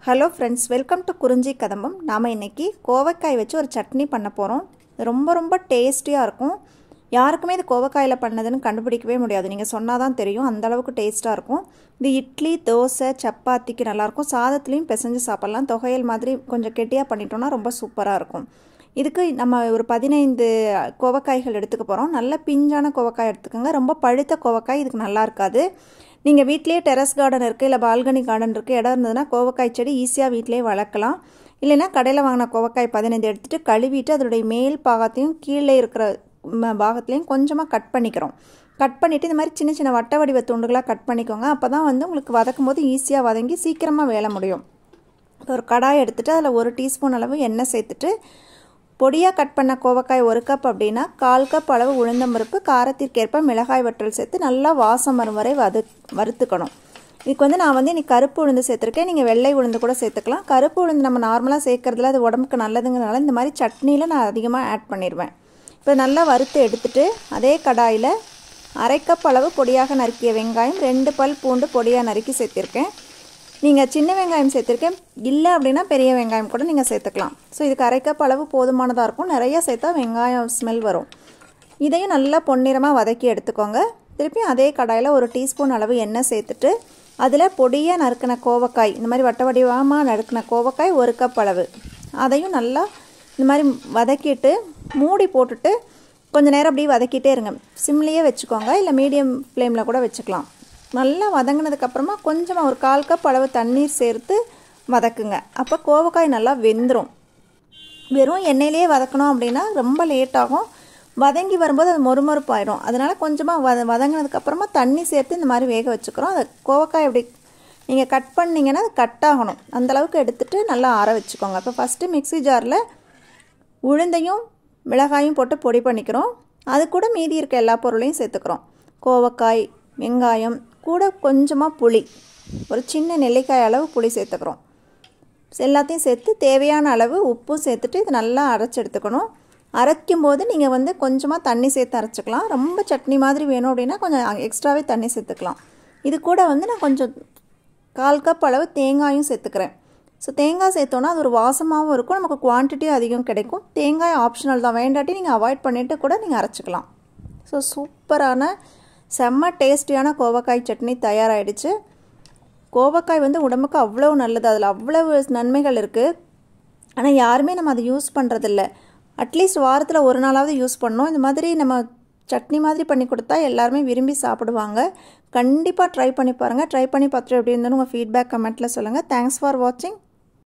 hello friends welcome to குறிஞ்சி கதம்பம் நாம் இன்றைக்கி கோவக்காய் வச்சு ஒரு சட்னி பண்ண போகிறோம் ரொம்ப ரொம்ப டேஸ்டியாக இருக்கும் யாருக்குமே இது கோவக்காயில் பண்ணதுன்னு கண்டுபிடிக்கவே முடியாது நீங்கள் சொன்னால் தான் தெரியும் அந்த அளவுக்கு டேஸ்ட்டாக இருக்கும் இது இட்லி தோசை சப்பாத்திக்கு நல்லாயிருக்கும் சாதத்துலேயும் பிசைஞ்சு சாப்பிட்லாம் தொகையல் மாதிரி கொஞ்சம் கெட்டியாக பண்ணிட்டோம்னா ரொம்ப சூப்பராக இருக்கும் இதுக்கு நம்ம ஒரு பதினைந்து கோவக்காய்கள் எடுத்துக்க போகிறோம் நல்ல பிஞ்சான கோவக்காய் எடுத்துக்கோங்க ரொம்ப பழுத்த கோவக்காய் இதுக்கு நல்லா இருக்காது நீங்கள் வீட்லேயே டெரஸ் கார்டன் இருக்குது இல்லை பால்கனி கார்டன் இருக்குது இடம் இருந்ததுன்னா கோவக்காய் செடி ஈஸியாக வீட்டிலேயே வளர்க்கலாம் இல்லைன்னா கடையில் வாங்கின கோவக்காய் பதினைந்து எடுத்துகிட்டு கழுவிட்டு அதனுடைய மேல் பாகத்தையும் கீழே இருக்கிற பாகத்துலேயும் கொஞ்சமாக கட் பண்ணிக்கிறோம் கட் பண்ணிவிட்டு இந்த மாதிரி சின்ன சின்ன வட்ட வடிவ துண்டுகளாக கட் பண்ணிக்கோங்க அப்போ தான் வந்து உங்களுக்கு வதக்கும் போது ஈஸியாக வதங்கி சீக்கிரமாக வேலை முடியும் ஒரு கடாய் எடுத்துகிட்டு அதில் ஒரு டீஸ்பூன் அளவு எண்ணெய் சேர்த்துட்டு பொடியாக கட் பண்ண கோவக்காய் ஒரு கப் அப்படின்னா கால் கப் அளவு உளுந்தம்பருப்பு காரத்திற்கேற்ப மிளகாய் வற்றல் சேர்த்து நல்லா வாசம் வரும் வரை வது வறுத்துக்கணும் இதுக்கு வந்து நான் வந்து இன்னைக்கு கருப்பு உளுந்து சேர்த்துருக்கேன் நீங்கள் வெள்ளை உளுந்து கூட சேர்த்துக்கலாம் கருப்பு உளுந்து நம்ம நார்மலாக சேர்க்கறதுல அது உடம்புக்கு நல்லதுங்கிறனால இந்த மாதிரி சட்னியில் நான் அதிகமாக ஆட் பண்ணிடுவேன் இப்போ நல்லா வறுத்து எடுத்துட்டு அதே கடாயில் அரை கப் அளவு பொடியாக நறுக்கிய வெங்காயம் ரெண்டு பல் பூண்டு பொடியாக நறுக்கி சேர்த்திருக்கேன் நீங்கள் சின்ன வெங்காயம் சேர்த்துருக்கேன் இல்லை அப்படின்னா பெரிய வெங்காயம் கூட நீங்கள் சேர்த்துக்கலாம் ஸோ இதுக்கு அரை கப் அளவு போதுமானதாக இருக்கும் நிறைய சேர்த்தா வெங்காயம் ஸ்மெல் வரும் இதையும் நல்லா பொன்னிறமாக வதக்கி எடுத்துக்கோங்க திருப்பி அதே கடாயில் ஒரு டீஸ்பூன் அளவு எண்ணெய் சேர்த்துட்டு அதில் பொடியாக நறுக்கின கோவக்காய் இந்த மாதிரி வட்ட வடிவமாக நறுக்கின கோவக்காய் ஒரு கப் அளவு அதையும் நல்லா இந்த மாதிரி வதக்கிட்டு மூடி போட்டுட்டு கொஞ்சம் நேரம் அப்படியே வதக்கிட்டே இருங்க சிம்லேயே வச்சுக்கோங்க இல்லை மீடியம் ஃப்ளேமில் கூட வச்சுக்கலாம் நல்லா வதங்கினதுக்கப்புறமா கொஞ்சமாக ஒரு கால் கப் அளவு தண்ணீர் சேர்த்து வதக்குங்க அப்போ கோவக்காய் நல்லா வெந்துடும் வெறும் எண்ணெயிலேயே வதக்கணும் அப்படின்னா ரொம்ப லேட் ஆகும் வதங்கி வரும்போது அது மொறுமொறுப்பாயிடும் அதனால் கொஞ்சமாக வத வதங்கினதுக்கப்புறமா தண்ணி சேர்த்து இந்த மாதிரி வேக வச்சுக்கிறோம் அதை கோவக்காய் அப்படி நீங்கள் கட் பண்ணிங்கன்னா அது கட் ஆகணும் அந்தளவுக்கு எடுத்துகிட்டு நல்லா ஆற வச்சுக்கோங்க இப்போ ஃபஸ்ட்டு மிக்சி ஜாரில் உளுந்தையும் மிளகாயும் போட்டு பொடி பண்ணிக்கிறோம் அது கூட மீதி இருக்க எல்லா பொருளையும் சேர்த்துக்கிறோம் கோவக்காய் வெங்காயம் கூட கொஞ்சமாக புளி ஒரு சின்ன நெல்லிக்காய் அளவு புளி சேர்த்துக்கிறோம் எல்லாத்தையும் சேர்த்து தேவையான அளவு உப்பும் சேர்த்துட்டு இது நல்லா அரைச்சி எடுத்துக்கணும் அரைக்கும் போது நீங்கள் வந்து கொஞ்சமாக தண்ணி சேர்த்து அரைச்சிக்கலாம் ரொம்ப சட்னி மாதிரி வேணும் அப்படின்னா கொஞ்சம் எக்ஸ்ட்ராவே தண்ணி சேர்த்துக்கலாம் இது கூட வந்து நான் கொஞ்சம் கால் கப் அளவு தேங்காயும் சேர்த்துக்கிறேன் ஸோ தேங்காய் சேர்த்தோன்னா அது ஒரு வாசமாகவும் இருக்கும் நமக்கு குவான்டிட்டியும் அதிகம் கிடைக்கும் தேங்காய் ஆப்ஷனல் தான் வேண்டாட்டி நீங்கள் அவாய்ட் பண்ணிவிட்டு கூட நீங்கள் அரைச்சிக்கலாம் ஸோ சூப்பரான செம்ம டேஸ்டியான கோவக்காய் சட்னி தயாராகிடுச்சு கோவக்காய் வந்து உடம்புக்கு அவ்வளோ நல்லது அதில் அவ்வளவு நன்மைகள் இருக்குது ஆனால் யாருமே நம்ம அதை யூஸ் பண்ணுறதில்ல அட்லீஸ்ட் வாரத்தில் ஒரு நாளாவது யூஸ் பண்ணோம் இந்த மாதிரி நம்ம சட்னி மாதிரி பண்ணி கொடுத்தா எல்லாருமே விரும்பி சாப்பிடுவாங்க கண்டிப்பாக ட்ரை பண்ணி பாருங்கள் ட்ரை பண்ணி பார்த்துட்டு எப்படி இருந்தாலும் உங்கள் ஃபீட்பேக் கமெண்ட்டில் சொல்லுங்கள் தேங்க்ஸ் ஃபார் வாட்சிங்